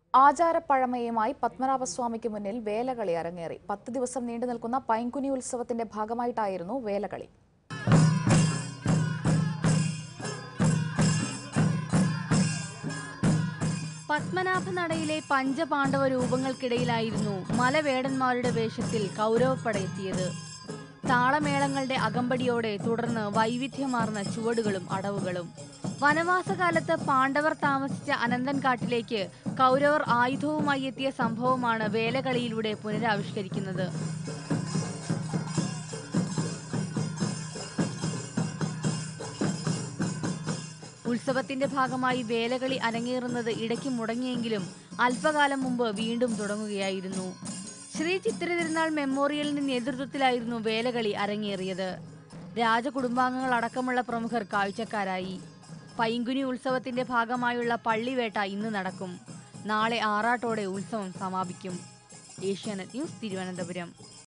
ആചാരപ്പഴമയുമായി പത്മനാഭസ്വാമിക്ക് മുന്നിൽ വേലകളി അരങ്ങേറി പത്ത് ദിവസം നീണ്ടു നിൽക്കുന്ന പൈങ്കുനി ഉത്സവത്തിന്റെ ഭാഗമായിട്ടായിരുന്നു വേലകളി പത്മനാഭനടയിലെ പഞ്ചപാണ്ഡവ രൂപങ്ങൾക്കിടയിലായിരുന്നു മലവേടന്മാരുടെ വേഷത്തിൽ കൗരവപ്പടയെത്തിയത് താളമേളങ്ങളുടെ അകമ്പടിയോടെ തുടർന്ന് വൈവിധ്യമാർന്ന ചുവടുകളും അടവുകളും വനവാസകാലത്ത് പാണ്ഡവർ താമസിച്ച അനന്തൻകാട്ടിലേക്ക് കൗരവർ ആയുധവുമായി എത്തിയ സംഭവമാണ് വേലകളിയിലൂടെ പുനരാവിഷ്കരിക്കുന്നത് ഉത്സവത്തിന്റെ ഭാഗമായി വേലകളി അരങ്ങേറുന്നത് ഇടയ്ക്ക് മുടങ്ങിയെങ്കിലും അല്പകാലം മുമ്പ് വീണ്ടും തുടങ്ങുകയായിരുന്നു ശ്രീ ചിത്തിര തിരുനാൾ മെമ്മോറിയലിന്റെ നേതൃത്വത്തിലായിരുന്നു വേലകളി അരങ്ങേറിയത് രാജകുടുംബാംഗങ്ങൾ അടക്കമുള്ള പ്രമുഖർ കാഴ്ചക്കാരായി പൈങ്കുനി ഉത്സവത്തിന്റെ ഭാഗമായുള്ള പള്ളിവേട്ട ഇന്ന് നടക്കും നാളെ ആറാട്ടോടെ ഉത്സവം സമാപിക്കും ഏഷ്യാനെറ്റ് ന്യൂസ് തിരുവനന്തപുരം